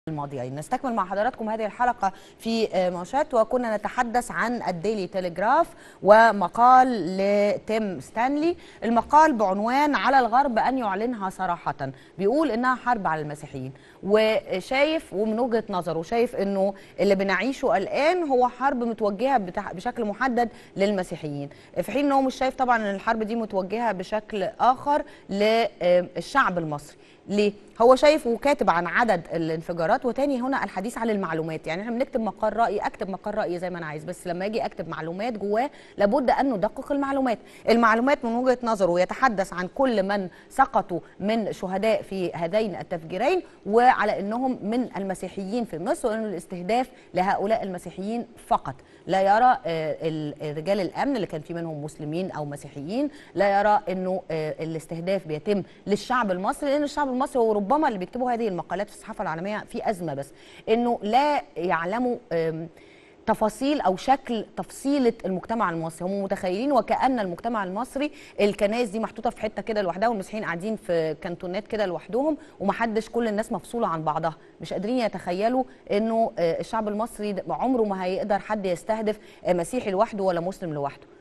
الماضيين نستكمل مع حضراتكم هذه الحلقة في مانشات وكنا نتحدث عن الديلي تيليجراف ومقال لتيم ستانلي المقال بعنوان على الغرب أن يعلنها صراحة بيقول إنها حرب على المسيحيين وشايف ومن وجهة نظره شايف إنه اللي بنعيشه الآن هو حرب متوجهة بتح- بشكل محدد للمسيحيين في حين إنه مش شايف طبعا إن الحرب دي متوجهة بشكل آخر للشعب المصري ليه؟ هو شايف وكاتب عن عدد الانفجارات وتاني هنا الحديث عن المعلومات يعني احنا بنكتب مقال رأي اكتب مقال رأي زي ما انا عايز بس لما اجي اكتب معلومات جواه لابد ان ندقق المعلومات المعلومات من وجهة نظره يتحدث عن كل من سقطوا من شهداء في هذين التفجيرين وعلى انهم من المسيحيين في مصر وانه الاستهداف لهؤلاء المسيحيين فقط لا يرى آه، ال- رجال الامن اللي كان في منهم مسلمين او مسيحيين لا يرى انه آه، الاستهداف بيتم للشعب المصري لان الشعب المصري وربما اللي بيكتبوا هذه المقالات في الصحافه العالميه في ازمه بس انه لا يعلموا آم، تفاصيل او شكل تفصيله المجتمع المصري هم متخيلين وكان المجتمع المصري الكنائس دي محطوطه في حته كده لوحدها والمسيحيين قاعدين في كانتونات كده لوحدهم ومحدش كل الناس مفصوله عن بعضها مش قادرين يتخيلوا انه آه، الشعب المصري ده عمره ما هيقدر حد يستهدف آه، مسيحي لوحده ولا مسلم لوحده